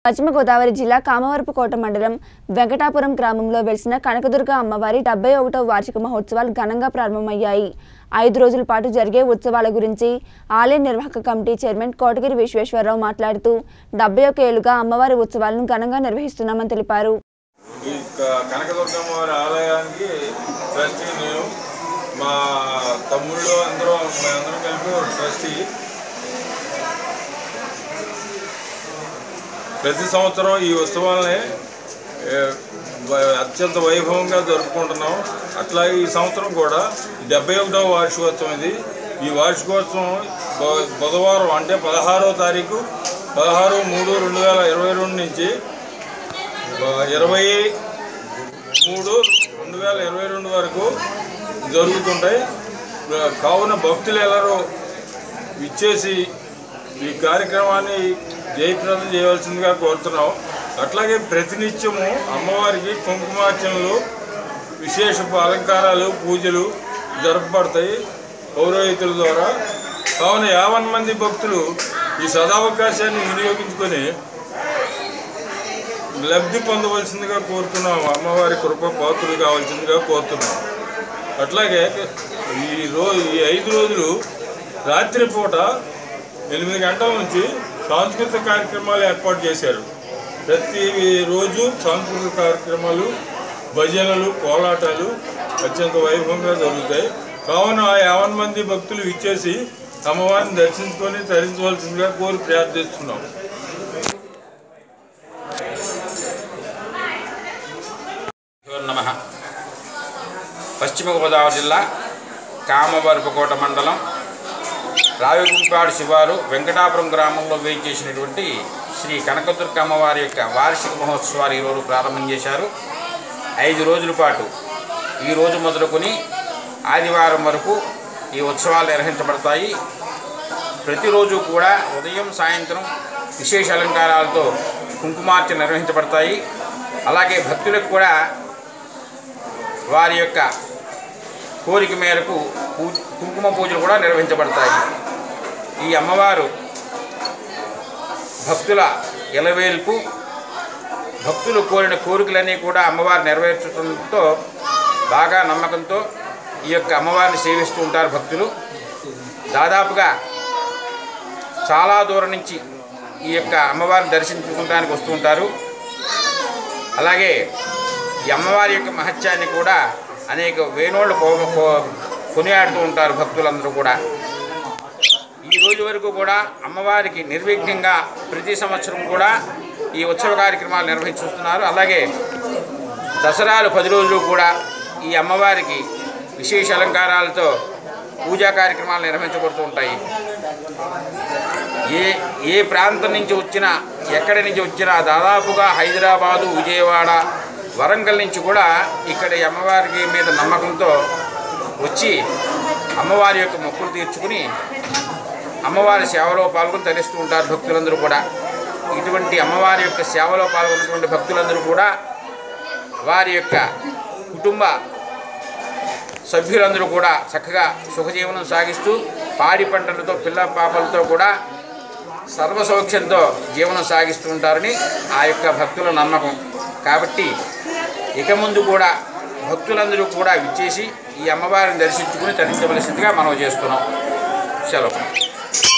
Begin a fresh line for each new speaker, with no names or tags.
పశ్చిమ గోదావరి జిల్లా కామవరపుకోట మండలం వెంకటాపురం గ్రామంలో వెలిసిన కనకదుర్గ అమ్మవారి డెబ్బై ఒకటవ వార్షిక మహోత్సవాలు ఘనంగా ప్రారంభమయ్యాయి ఐదు రోజుల పాటు జరిగే ఉత్సవాల గురించి ఆలయ నిర్వాహక కమిటీ చైర్మన్ కోటగిరి విశ్వేశ్వరరావు మాట్లాడుతూ డెబ్బై ఒక ఏళ్లుగా అమ్మవారి ఉత్సవాలను ఘనంగా నిర్వహిస్తున్నామని తెలిపారు
ఈ క- కనకదుర్గమ్మ వారి ఆలయానికి ట్రస్టీ నేను మా తమ్ముళ్ళు అందరూ మేమందరం కలిపి ఒక ట్రస్టీ ప్రతి సంవత్సరం ఈ ఉత్సవాలని ఏ, వ- అత్యంత వైభవంగా జరుపుకుంటున్నాం అట్లాగే ఈ సంవత్సరం కూడా డెబ్బై ఒకటవ వార్షికోత్సవం ఇది ఈ వార్షికోత్సవం బు- బుధవారం అంటే పదహారవ తారీఖు పదహారు మూడు రెండు వేల ఇరవై రెండు నుంచి ఇరవై మూడు రెండు వేల ఇరవై రెండు వరకు జరుగుతుంటాయి కావున భక్తులు ఎల్లరూ ఇచ్చేసి ఈ కార్యక్రమాన్ని జయప్రదం చేయవలసిందిగా కోరుతున్నాం అట్లాగే ప్రతినిత్యము అమ్మవారికి కుంకుమార్చనలు విశేష అలంకారాలు పూజలు జరపబడతాయి పౌరోహితుల ద్వారా కావున యావన్ మంది భక్తులు ఈ సదావకాశాన్ని వినియోగించుకొని లబ్ధి పొందవలసిందిగా కోరుతున్నాం అమ్మవారి కృప పాత్రులు కావాల్సిందిగా కోరుతున్నాం అట్లాగే ఈ రోజు ఈ ఐదు రోజులు రాత్రిపూట ఎనిమిది గంటల నుంచి సాంస్కృతిక కార్యక్రమాలు ఏర్పాటు చేశారు ప్రతి రోజు సాంస్కృతిక కార్యక్రమాలు భజనలు కోలాటాలు అత్యంత వైభవంగా జరుగుతాయి కావున యావన్ మంది భక్తులు ఇచ్చేసి అమ్మవారిని దర్శించుకొని తరించవలసిందిగా కోరి ప్రార్థిస్తున్నాం
నమ పశ్చిమ గోదావరి జిల్లా కామవరపుకోట మండలం రావిగుంపాడు శివారు వెంకటాపురం గ్రామంలో వేయించేసినటువంటి శ్రీ కనకదుర్గ అమ్మవారి యొక్క వార్షిక మహోత్సవాలు ఈరోజు ప్రారంభం చేశారు ఐదు రోజుల పాటు ఈ రోజు మొదలుకొని ఆదివారం వరకు ఈ ఉత్సవాలు నిర్వహించబడతాయి ప్రతిరోజు కూడా ఉదయం సాయంత్రం విశేష అలంకారాలతో కుంకుమార్చన నిర్వహించబడతాయి అలాగే భక్తులకు కూడా వారి యొక్క కోరిక మేరకు పూ కుంకుమ పూజలు కూడా నిర్వహించబడతాయి ఈ అమ్మవారు భక్తుల ఎలవేల్పు భక్తులు కోరిన కోరికలన్నీ కూడా అమ్మవారు నెరవేర్చడంతో బాగా నమ్మకంతో ఈ యొక్క అమ్మవారిని సేవిస్తూ ఉంటారు భక్తులు దాదాపుగా చాలా దూరం నుంచి ఈ యొక్క అమ్మవారిని దర్శించుకోవడానికి వస్తూ ఉంటారు అలాగే ఈ అమ్మవారి యొక్క మహత్యాన్ని కూడా అనేక వేణోళ్ళు కో- కో- కొనియాడుతూ ఉంటారు భక్తులందరూ కూడా ఈ రోజు వరకు కూడా అమ్మవారికి నిర్విఘ్నంగా ప్రతి సంవత్సరం కూడా ఈ ఉత్సవ కార్యక్రమాలు నిర్వహిస్తున్నారు అలాగే దసరాలు పది రోజులు కూడా ఈ అమ్మవారికి విశేష అలంకారాలతో పూజా కార్యక్రమాలు నిర్వహించబడుతూ ఉంటాయి ఏ ఏ ప్రాంతం నుంచి వచ్చినా ఎక్కడి నుంచి వచ్చినా దాదాపుగా హైదరాబాదు విజయవాడ వరంగల్ నుంచి కూడా ఇక్కడ ఈ అమ్మవారికి మీద నమ్మకంతో వచ్చి అమ్మవారి యొక్క మొక్కులు తీర్చుకుని అమ్మవారి సేవలో పాల్గొని తరిస్తూ ఉంటారు భక్తులందరూ కూడా ఇటువంటి అమ్మవారి యొక్క సేవలో పాల్గొన్నటువంటి భక్తులందరూ కూడా వారి యొక్క కుటుంబ సభ్యులందరూ కూడా చక్కగా సుఖజీవనం సాగిస్తూ పాడి పంటలతో పిల్ల పాపలతో కూడా సర్వసౌఖ్యంతో జీవనం సాగిస్తూ ఉంటారని ఆ యొక్క భక్తుల నమ్మకం కాబట్టి ఇక ముందు కూడా భక్తులందరూ కూడా విచ్చేసి ఈ అమ్మవారిని దర్శించుకుని తరించవలసిందిగా మనం చేస్తున్నాం సెలవు